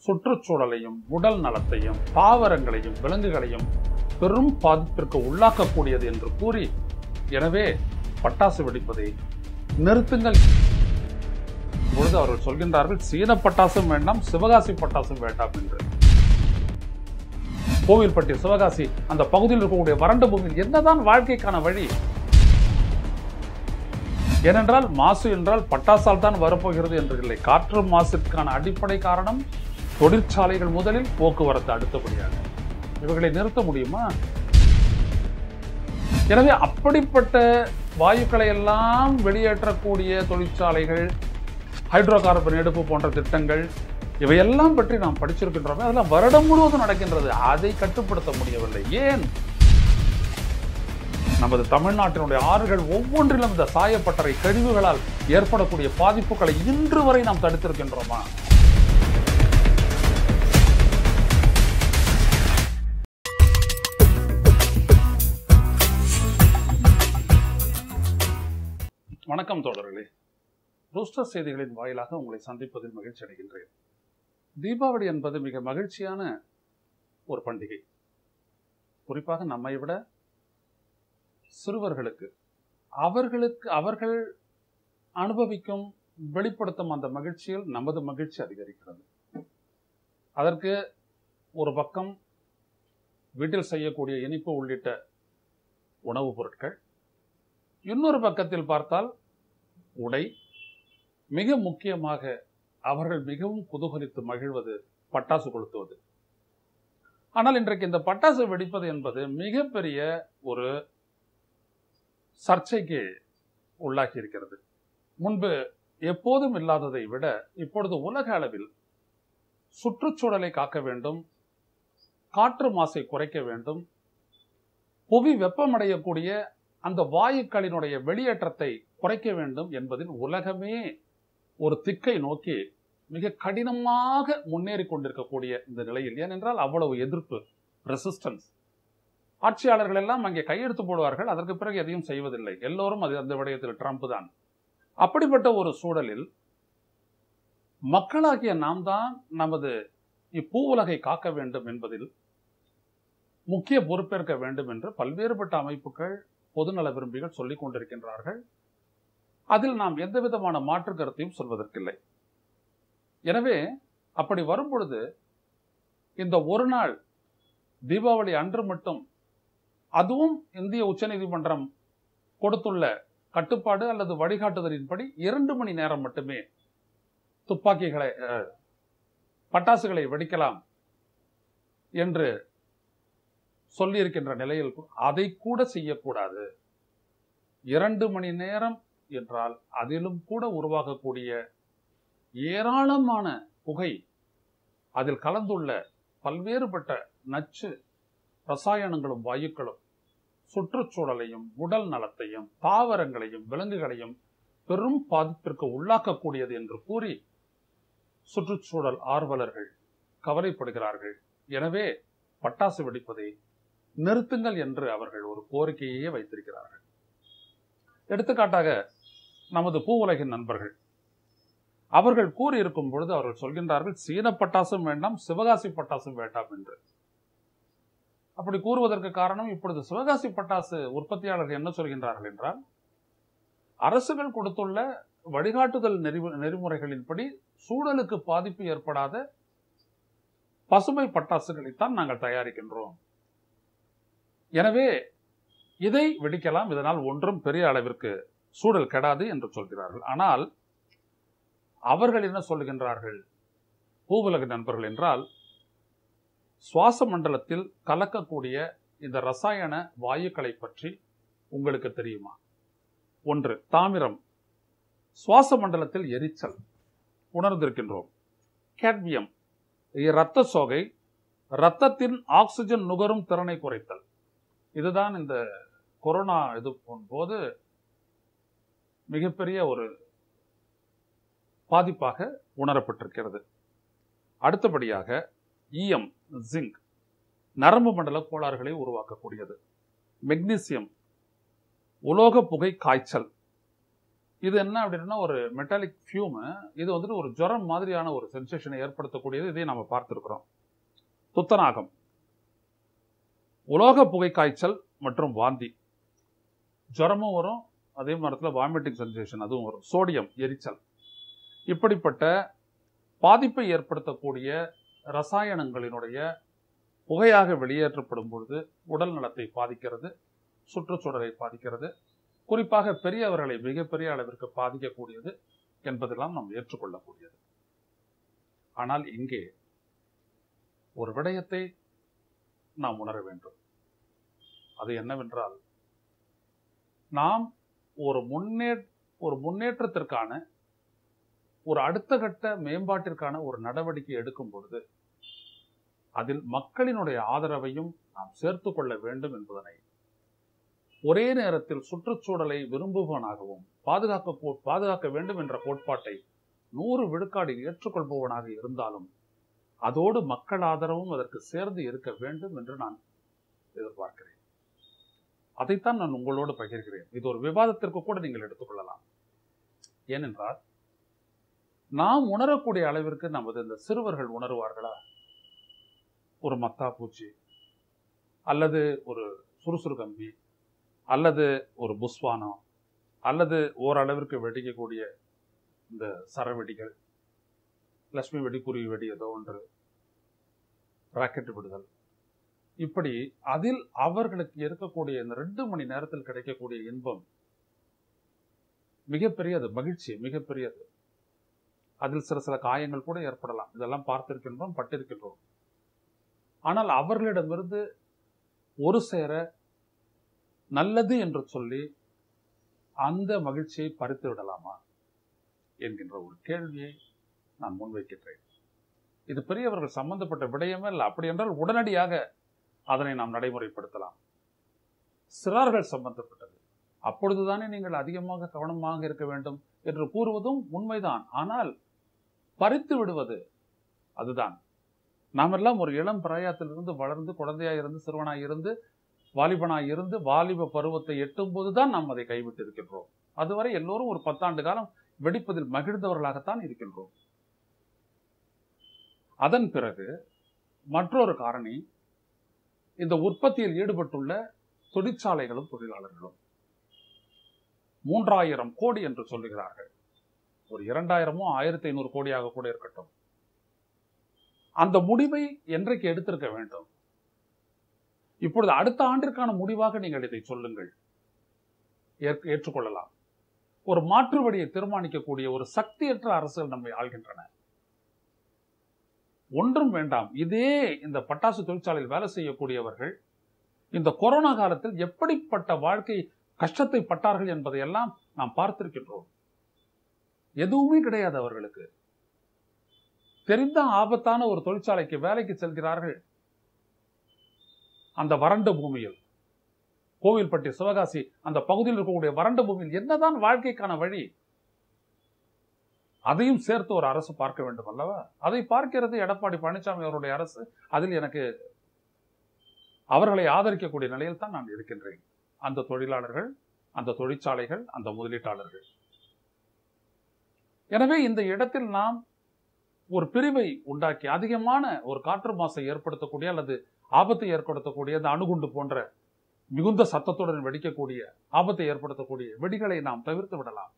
சுற்றுச்சூழலையும் உடல் நலத்தையும் தாவரங்களையும் விலங்குகளையும் பெரும் பாதிப்பிற்கு உள்ளாக்கக்கூடியது என்று கூறி எனவே பட்டாசு வெடிப்பதை நிறுத்துங்கள் பொழுது அவர்கள் சொல்கின்றார்கள் சீன பட்டாசும் வேண்டாம் சிவகாசி பட்டாசும் வேண்டாம் என்று கோவில்பட்டி சிவகாசி அந்த பகுதியில் இருக்கக்கூடிய வறண்ட பூமியில் என்னதான் வாழ்க்கைக்கான வழி ஏனென்றால் மாசு என்றால் பட்டாசால் தான் வரப்போகிறது என்று இல்லை காற்று மாசிற்கான அடிப்படை காரணம் தொழிற்சாலைகள் முதலில் போக்குவரத்து அடுத்தபடியாக இவர்களை நிறுத்த முடியுமா எனவே அப்படிப்பட்ட வாயுக்களை எல்லாம் வெளியேற்றக்கூடிய தொழிற்சாலைகள் ஹைட்ரோ கார்பன் எடுப்பு போன்ற திட்டங்கள் இவையெல்லாம் பற்றி நாம் படிச்சிருக்கின்றோமே அதெல்லாம் வருடம் முழுவதும் நடக்கின்றது அதை கட்டுப்படுத்த முடியவில்லை ஏன் நமது தமிழ்நாட்டினுடைய ஆறுகள் ஒவ்வொன்றிலும் இந்த சாயப்பட்டறை கழிவுகளால் ஏற்படக்கூடிய பாதிப்புகளை இன்று வரை நாம் தடுத்திருக்கின்றோமா வணக்கம் தோழர்களே ரூஸ்டர் செய்திகளின் வாயிலாக உங்களை சந்திப்பதில் மகிழ்ச்சி அடைகின்றேன் தீபாவளி என்பது மிக மகிழ்ச்சியான ஒரு பண்டிகை குறிப்பாக நம்மை விட சிறுவர்களுக்கு அவர்களுக்கு அவர்கள் அனுபவிக்கும் வெளிப்படுத்தும் அந்த மகிழ்ச்சியில் நமது மகிழ்ச்சி அதிகரிக்கிறது அதற்கு ஒரு பக்கம் வீட்டில் செய்யக்கூடிய இனிப்பு உள்ளிட்ட உணவுப் பொருட்கள் இன்னொரு பக்கத்தில் பார்த்தால் உடை மிக முக்கியமாக அவர்கள் மிகவும் குதூகலித்து மகிழ்வது பட்டாசு கொளுத்துவது ஆனால் இன்றைக்கு இந்த பட்டாசு வெடிப்பது என்பது மிகப்பெரிய ஒரு சர்ச்சைக்கு உள்ளாகி இருக்கிறது முன்பு எப்போதும் இல்லாததை விட இப்பொழுது உலக அளவில் சுற்றுச்சூழலை காக்க வேண்டும் காற்று மாசை குறைக்க வேண்டும் புவி வெப்பமடையக்கூடிய அந்த வாயுக்களினுடைய வெளியேற்றத்தை குறைக்க வேண்டும் என்பதில் உலகமே ஒரு திக்கை நோக்கி மிக கடினமாக முன்னேறி கொண்டிருக்கக்கூடிய இந்த நிலையில் ஏனென்றால் அவ்வளவு எதிர்ப்பு ரெசிஸ்டன்ஸ் ஆட்சியாளர்கள் எல்லாம் அங்கே கையெழுத்து போடுவார்கள் அதற்கு பிறகு எதையும் செய்வதில்லை எல்லோரும் அது அந்த விடயத்தில் ட்ரம்ப் தான் அப்படிப்பட்ட ஒரு சூழலில் மக்களாகிய நாம் தான் நமது இப்பூ உலகை காக்க வேண்டும் என்பதில் முக்கிய பொறுப்பேற்க வேண்டும் என்று பல்வேறுபட்ட அமைப்புகள் பொதுநல விரும்பிகள் சொல்லிக் கொண்டிருக்கின்றார்கள் அதில் நாம் எந்த விதமான மாற்று கருத்தையும் சொல்வதற்கில்லை எனவே அப்படி வரும்பொழுது இந்த ஒரு நாள் தீபாவளி அன்று மட்டும் அதுவும் இந்திய உச்சநீதிமன்றம் கொடுத்துள்ள கட்டுப்பாடு அல்லது வழிகாட்டுதலின்படி இரண்டு மணி நேரம் மட்டுமே துப்பாக்கிகளை அஹ், பட்டாசுகளை வெடிக்கலாம் என்று சொல்லியிருக்கின்ற நிலையில் அதை கூட செய்யக்கூடாது இரண்டு மணி நேரம் என்றால் அதிலும் கூட உருவாகக்கூடிய ஏராளமான புகை அதில் கலந்துள்ள பல்வேறுபட்ட நச்சு ரசாயனங்களும் வாயுக்களும் சுற்றுச்சூழலையும் உடல் நலத்தையும் தாவரங்களையும் விலங்குகளையும் பெரும் பாதிப்பிற்கு உள்ளாக்கக்கூடியது என்று கூறி சுற்றுச்சூழல் ஆர்வலர்கள் கவலைப்படுகிறார்கள் எனவே பட்டாசு வெடிப்பதை நிறுத்துங்கள் என்று அவர்கள் ஒரு கோரிக்கையே வைத்திருக்கிறார்கள் எடுத்துக்காட்டாக நமது பூ உலகின் நண்பர்கள் அவர்கள் கூறியிருக்கும் பொழுது அவர்கள் சொல்கின்றார்கள் சீன பட்டாசும் வேண்டாம் சிவகாசி பட்டாசும் வேண்டாம் என்று அப்படி கூறுவதற்கு காரணம் இப்பொழுது சிவகாசி பட்டாசு உற்பத்தியாளர்கள் என்ன சொல்கின்றார்கள் என்றால் அரசுகள் கொடுத்துள்ள வழிகாட்டுதல் நெறி- நெறிமுறைகளின்படி சூழலுக்கு பாதிப்பு ஏற்படாத பசுமை பட்டாசுகளைத்தான் நாங்கள் தயாரிக்கின்றோம் எனவே இதை வெடிக்கலாம் இதனால் ஒன்றும் பெரிய அளவிற்கு சூழல் கெடாது என்று சொல்கிறார்கள் ஆனால் அவர்கள் என்ன சொல்லுகின்றார்கள் பூவுலக நண்பர்கள் என்றால் சுவாச மண்டலத்தில் கலக்கக்கூடிய இந்த ரசாயன வாயுக்களை பற்றி உங்களுக்கு தெரியுமா ஒன்று தாமிரம் சுவாச மண்டலத்தில் எரிச்சல் உணர்ந்திருக்கின்றோம் கேட்மியம் இரத்த சோகை இரத்தத்தின் ஆக்சிஜன் நுகரும் திறனை குறைத்தல் இதுதான் இந்த கொரோனா இது போது மிகப்பெரிய ஒரு பாதிப்பாக உணரப்பட்டிருக்கிறது அடுத்தபடியாக ஈயம் ஜிங்க் நரம்பு மண்டல கோளாறுகளை உருவாக்கக்கூடியது மெக்னீசியம் உலோக புகை காய்ச்சல் இது என்ன அப்படின்னா ஒரு மெட்டாலிக் ஃபியூமு இது வந்துட்டு ஒரு ஜுரம் மாதிரியான ஒரு சென்சேஷனை ஏற்படுத்தக்கூடியது இதை நம்ம பார்த்துருக்குறோம் துத்தநாகம் உலோக புகை காய்ச்சல் மற்றும் வாந்தி ஜுரமும் வரும் அதே நேரத்தில் வாமிட்டிங் சென்சேஷன் அதுவும் வரும் சோடியம் எரிச்சல் இப்படிப்பட்ட பாதிப்பை ஏற்படுத்தக்கூடிய ரசாயனங்களினுடைய புகையாக வெளியேற்றப்படும் பொழுது உடல் நலத்தை பாதிக்கிறது சுற்றுச்சூழலை பாதிக்கிறது குறிப்பாக பெரியவர்களை மிகப்பெரிய அளவிற்கு பாதிக்கக்கூடியது என்பதெல்லாம் நாம் ஏற்றுக்கொள்ளக்கூடியது ஆனால் இங்கே ஒரு விடயத்தை நாம் உணர வேண்டும் அது என்னவென்றால் நாம் ஒரு முன்னே ஒரு முன்னேற்றத்திற்கான ஒரு அடுத்த கட்ட மேம்பாட்டிற்கான ஒரு நடவடிக்கை எடுக்கும் பொழுது அதில் மக்களினுடைய ஆதரவையும் நாம் சேர்த்து கொள்ள வேண்டும் என்பதனை ஒரே நேரத்தில் சுற்றுச்சூழலை விரும்புபவனாகவும் பாதுகாக்க பாதுகாக்க வேண்டும் என்ற கோட்பாட்டை நூறு விழுக்காடு ஏற்றுக்கொள்பவனாக இருந்தாலும் அதோடு மக்கள் ஆதரவும் அதற்கு சேர்ந்து இருக்க வேண்டும் என்று நான் எதிர்பார்க்கிறேன் அதைத்தான் நான் உங்களோடு பகிர்கிறேன் இது ஒரு விவாதத்திற்கு கூட நீங்கள் எடுத்துக்கொள்ளலாம் ஏனென்றால் நாம் உணரக்கூடிய அளவிற்கு நமது இந்த சிறுவர்கள் உணருவார்களா ஒரு மத்தா பூச்சி அல்லது ஒரு சுறுசுறு கம்பி அல்லது ஒரு புஸ்வானம் அல்லது ஓரளவிற்கு வெடிக்கக்கூடிய இந்த சரவெடிகள் லட்சுமி வெடி குருவி வெடி ஏதோ ஒன்று ராக்கெட் விடுதல் இப்படி அதில் அவர்களுக்கு இருக்கக்கூடிய இந்த ரெண்டு மணி நேரத்தில் கிடைக்கக்கூடிய இன்பம் மிகப்பெரியது மகிழ்ச்சி மிகப்பெரியது அதில் சில சில காயங்கள் கூட ஏற்படலாம் இதெல்லாம் பார்த்திருக்கின்றோம் பட்டிருக்கின்றோம் ஆனால் அவர்களிடமிருந்து ஒரு சேர நல்லது என்று சொல்லி அந்த மகிழ்ச்சியை பறித்து விடலாமா என்கின்ற ஒரு கேள்வியை நான் முன்வைக்கின்றேன் இது பெரியவர்கள் சம்பந்தப்பட்ட விடயமே இல்லை அப்படி என்றால் உடனடியாக அதனை நாம் நடைமுறைப்படுத்தலாம் சிறார்கள் சம்பந்தப்பட்டது அப்பொழுதுதானே நீங்கள் அதிகமாக கவனமாக இருக்க வேண்டும் என்று கூறுவதும் உண்மைதான் ஆனால் பறித்து விடுவது அதுதான் நாம் எல்லாம் ஒரு இளம் பிராயத்திலிருந்து வளர்ந்து குழந்தையாய் இருந்து சிறுவனாய் இருந்து வாலிபனாய் இருந்து வாலிப பருவத்தை எட்டும் போதுதான் நாம் அதை கைவிட்டு இருக்கின்றோம் அதுவரை எல்லோரும் ஒரு பத்தாண்டு காலம் வெடிப்பதில் மகிழ்ந்தவர்களாகத்தான் இருக்கின்றோம் அதன் பிறகு மற்றொரு காரணி இந்த உற்பத்தியில் ஈடுபட்டுள்ள தொழிற்சாலைகளும் தொழிலாளர்களும் மூன்றாயிரம் கோடி என்று சொல்லுகிறார்கள் ஒரு இரண்டாயிரமோ ஆயிரத்தி ஐநூறு கோடியாக கூட இருக்கட்டும் அந்த முடிவை என்றைக்கு எடுத்திருக்க வேண்டும் இப்பொழுது அடுத்த ஆண்டிற்கான முடிவாக நீங்கள் இதை சொல்லுங்கள் ஏற்றுக்கொள்ளலாம் ஒரு மாற்று வழியை தீர்மானிக்கக்கூடிய ஒரு சக்தியற்ற அரசுகள் நம்மை ஆள்கின்றன ஒன்றும் வேண்டாம் இதே இந்த பட்டாசு தொழிற்சாலையில் வேலை செய்யக்கூடியவர்கள் இந்த கொரோனா காலத்தில் எப்படிப்பட்ட வாழ்க்கை கஷ்டத்தை பட்டார்கள் என்பதையெல்லாம் நாம் பார்த்திருக்கின்றோம் எதுவுமே கிடையாது அவர்களுக்கு தெரிந்த ஆபத்தான ஒரு தொழிற்சாலைக்கு வேலைக்கு செல்கிறார்கள் அந்த வறண்ட பூமியில் கோவில்பட்டி சிவகாசி அந்த பகுதியில் இருக்கக்கூடிய வறண்ட பூமியில் என்னதான் வாழ்க்கைக்கான வழி அதையும் சேர்த்து ஒரு அரசு பார்க்க வேண்டும் அல்லவா அதை பார்க்கிறது எடப்பாடி பழனிசாமி அவருடைய அரசு அதில் எனக்கு அவர்களை ஆதரிக்கக்கூடிய நிலையில் தான் நான் இருக்கின்றேன் அந்த தொழிலாளர்கள் அந்த தொழிற்சாலைகள் அந்த முதலீட்டாளர்கள் எனவே இந்த இடத்தில் நாம் ஒரு பிரிவை உண்டாக்கி அதிகமான ஒரு காற்று மாசை ஏற்படுத்தக்கூடிய அல்லது ஆபத்தை ஏற்படுத்தக்கூடிய அந்த அணுகுண்டு போன்ற மிகுந்த சத்தத்துடன் வெடிக்கக்கூடிய ஆபத்தை ஏற்படுத்தக்கூடிய வெடிகளை நாம் தவிர்த்து விடலாம்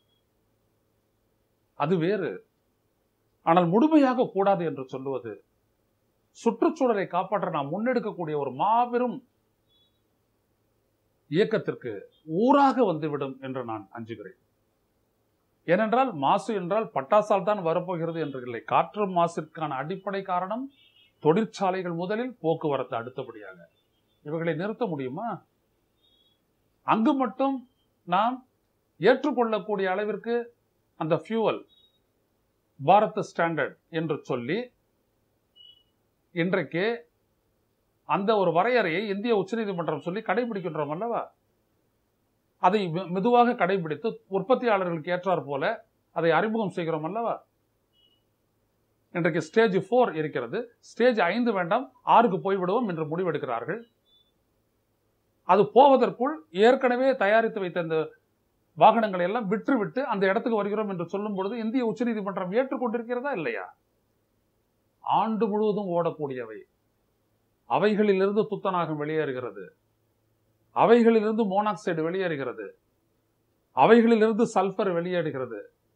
அது வேறு ஆனால் முழுமையாக கூடாது என்று சொல்லுவது சுற்றுச்சூழலை காப்பாற்ற நாம் முன்னெடுக்கக்கூடிய ஒரு மாபெரும் இயக்கத்திற்கு ஊராக வந்துவிடும் என்று நான் அஞ்சுகிறேன் ஏனென்றால் மாசு என்றால் பட்டாசால் தான் வரப்போகிறது என்று இல்லை காற்று மாசிற்கான அடிப்படை காரணம் தொழிற்சாலைகள் முதலில் போக்குவரத்து அடுத்தபடியாக இவைகளை நிறுத்த முடியுமா அங்கு மட்டும் நாம் ஏற்றுக்கொள்ளக்கூடிய அளவிற்கு அந்த ஃபியூவல் பாரத் ஸ்டாண்டர்ட் என்று சொல்லி இன்றைக்கு அந்த ஒரு வரையறையை இந்திய உச்சநீதிமன்றம் சொல்லி கடைபிடிக்கின்றோம் அல்லவா அதை மெதுவாக கடைபிடித்து உற்பத்தியாளர்களுக்கு ஏற்றார் போல அதை அறிமுகம் செய்கிறோம் அல்லவா இன்றைக்கு ஸ்டேஜ் போர் இருக்கிறது ஸ்டேஜ் ஐந்து வேண்டாம் ஆறுக்கு போய்விடுவோம் என்று முடிவெடுக்கிறார்கள் அது போவதற்குள் ஏற்கனவே தயாரித்து வைத்த இந்த வாகனங்களை எல்லாம் விற்றுவிட்டு அந்த இடத்துக்கு வருகிறோம் என்று சொல்லும் பொழுது இந்திய உச்சநீதிமன்றம் ஏற்றுக்கொண்டிருக்கிறதா இல்லையா ஆண்டு முழுவதும் ஓடக்கூடியவை அவைகளிலிருந்து துத்தநாகம் வெளியேறுகிறது அவைகளிலிருந்து மோனாக்சைடு வெளியேறுகிறது அவைகளிலிருந்து சல்பர் வெளியேறுகிறது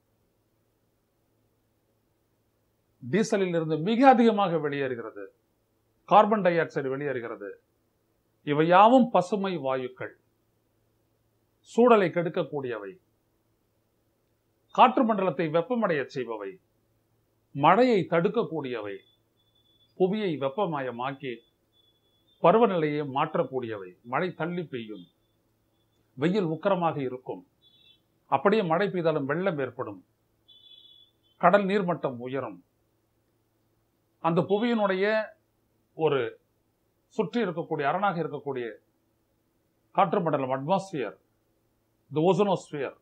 டீசலில் இருந்து மிக அதிகமாக வெளியேறுகிறது கார்பன் டை ஆக்சைடு வெளியேறுகிறது இவை யாவும் பசுமை வாயுக்கள் சூழலை கெடுக்கக்கூடியவை காற்று மண்டலத்தை வெப்பமடைய செய்பவை மழையை தடுக்கக்கூடியவை புவியை வெப்பமயமாக்கி பருவநிலையை மாற்றக்கூடியவை மழை தள்ளி பெய்யும் வெயில் உக்கரமாக இருக்கும் அப்படியே மழை பெய்தாலும் வெள்ளம் ஏற்படும் கடல் நீர்மட்டம் உயரும் அந்த புவியினுடைய ஒரு சுற்றி இருக்கக்கூடிய அரணாக இருக்கக்கூடிய காற்று மண்டலம் அட்மாஸ்பியர் த ஓசனோஸ்பியர்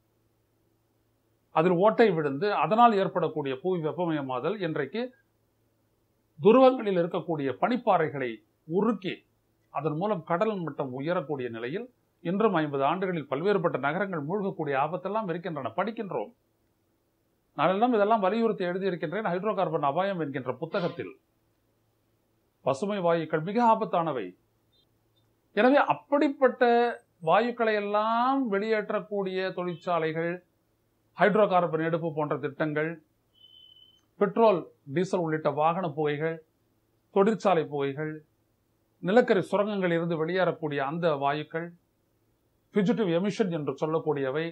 அதில் ஓட்டை விழுந்து அதனால் ஏற்படக்கூடிய புவி வெப்பமயமாதல் இன்றைக்கு துருவங்களில் இருக்கக்கூடிய பனிப்பாறைகளை உருக்கி அதன் மூலம் கடல் மட்டம் உயரக்கூடிய நிலையில் இன்றும் ஐம்பது ஆண்டுகளில் பல்வேறுபட்ட நகரங்கள் மூழ்கக்கூடிய ஆபத்தெல்லாம் இருக்கின்றன படிக்கின்றோம் நானெல்லாம் இதெல்லாம் வலியுறுத்தி எழுதியிருக்கின்றேன் ஹைட்ரோ கார்பன் அபாயம் என்கின்ற புத்தகத்தில் பசுமை வாயுக்கள் மிக ஆபத்தானவை எனவே அப்படிப்பட்ட வாயுக்களை எல்லாம் வெளியேற்றக்கூடிய தொழிற்சாலைகள் ஹைட்ரோ கார்பன் எடுப்பு போன்ற திட்டங்கள் பெட்ரோல் டீசல் உள்ளிட்ட வாகன புகைகள் தொழிற்சாலை புகைகள் நிலக்கரி சுரங்கங்களில் இருந்து வெளியேறக்கூடிய அந்த வாயுக்கள் பியூஜிட்டிவ் எமிஷன் என்று சொல்லக்கூடியவை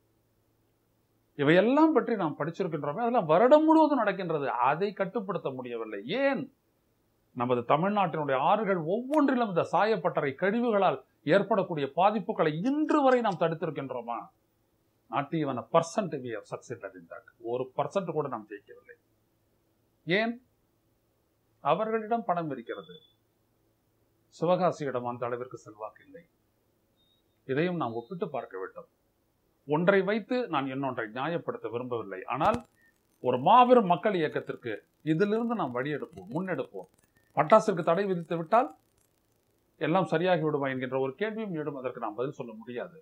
இவையெல்லாம் பற்றி நாம் படிச்சிருக்கின்றோமே அதெல்லாம் வருடம் முழுவதும் நடக்கின்றது அதை கட்டுப்படுத்த முடியவில்லை ஏன் நமது தமிழ்நாட்டினுடைய ஆறுகள் ஒவ்வொன்றிலும் இந்த சாயப்பட்டறை கழிவுகளால் ஏற்படக்கூடிய பாதிப்புகளை இன்று வரை நாம் தடுத்திருக்கின்றோமா not even a percent we have succeeded in that ஒரு பர்சன்ட் கூட நாம் ஜெயிக்கவில்லை ஏன் அவர்களிடம் பணம் இருக்கிறது சிவகாசியிடம் அந்த அளவிற்கு செல்வாக்கு இல்லை இதையும் நாம் ஒப்பிட்டு பார்க்க வேண்டும் ஒன்றை வைத்து நான் இன்னொன்றை நியாயப்படுத்த விரும்பவில்லை ஆனால் ஒரு மாபெரும் மக்கள் இயக்கத்திற்கு இதிலிருந்து நாம் வழியெடுப்போம் முன்னெடுப்போம் பட்டாசுக்கு தடை விதித்து விட்டால் எல்லாம் சரியாகி விடுமா என்கின்ற ஒரு கேள்வியும் எழும் அதற்கு நாம் பதில் சொல்ல முடியாது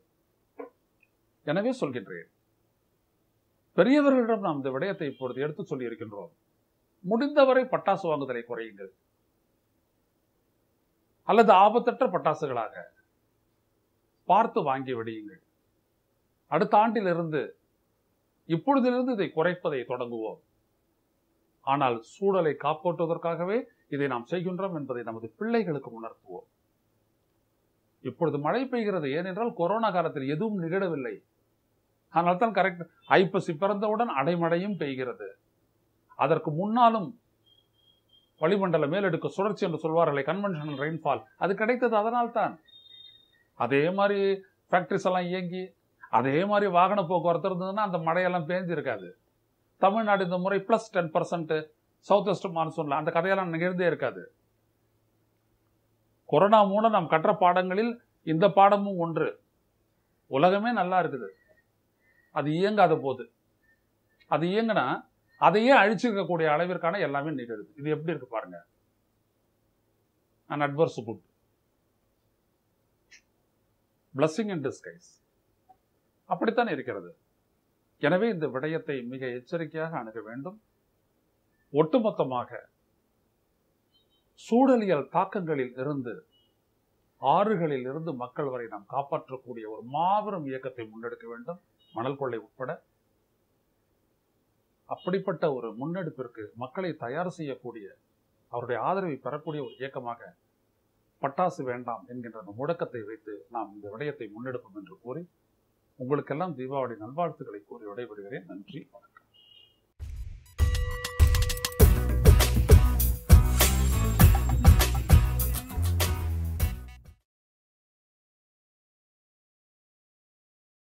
எனவே சொல்கின்றேன் பெரியவர்களிடம் நாம் இந்த விடயத்தை இப்பொழுது எடுத்து சொல்லி இருக்கின்றோம் முடிந்தவரை பட்டாசு வாங்குதலை குறையுங்கள் அல்லது ஆபத்தற்ற பட்டாசுகளாக பார்த்து வாங்கி விடியுங்கள் அடுத்த ஆண்டிலிருந்து இப்பொழுதிலிருந்து இதை குறைப்பதை தொடங்குவோம் ஆனால் சூழலை காப்பாற்றுவதற்காகவே இதை நாம் செய்கின்றோம் என்பதை நமது பிள்ளைகளுக்கு உணர்த்துவோம் இப்பொழுது மழை பெய்கிறது ஏனென்றால் கொரோனா காலத்தில் எதுவும் நிகழவில்லை ஆனால் தான் கரெக்ட் ஐப்பசி பிறந்தவுடன் அடைமழையும் பெய்கிறது அதற்கு முன்னாலும் வளிமண்டல மேலடுக்கு சுழற்சி என்று சொல்வார்களே கன்வென்ஷனல் ரெயின்ஃபால் அது கிடைத்தது அதனால் தான் அதே மாதிரி ஃபேக்டரிஸ் எல்லாம் இயங்கி அதே மாதிரி வாகன போக்குவரத்து இருந்ததுன்னா அந்த மழையெல்லாம் பேஞ்சிருக்காது தமிழ்நாடு இந்த முறை plus ten percent south west மான்சூன்ல அந்த கதையெல்லாம் நிகழ்ந்தே இருக்காது கொரோனா மூலம் நாம் கற்ற பாடங்களில் இந்த பாடமும் ஒன்று உலகமே நல்லா இருக்குது அது இயங்காத போது அது இயங்கினா அதையே அழிச்சுக்கக்கூடிய அளவிற்கான எல்லாமே நிகழுது இது எப்படி இருக்கு பாருங்க and adverse good blessing in disguise அப்படித்தான் இருக்கிறது எனவே இந்த விடயத்தை மிக எச்சரிக்கையாக அணுக வேண்டும் ஒட்டுமொத்தமாக சூழலியல் தாக்கங்களில் இருந்து ஆறுகளில் இருந்து மக்கள் வரை நாம் காப்பாற்றக்கூடிய ஒரு மாபெரும் இயக்கத்தை முன்னெடுக்க வேண்டும் மணல் கொள்ளை உட்பட அப்படிப்பட்ட ஒரு முன்னெடுப்பிற்கு மக்களை தயார் செய்யக்கூடிய அவருடைய ஆதரவை பெறக்கூடிய ஒரு இயக்கமாக பட்டாசு வேண்டாம் என்கின்ற அந்த முடக்கத்தை வைத்து நாம் இந்த விடயத்தை முன்னெடுப்போம் என்று கூறி உங்களுக்கெல்லாம் தீபாவளி நல்வாழ்த்துக்களை கூறி விடைபெறுகிறேன் நன்றி வணக்கம்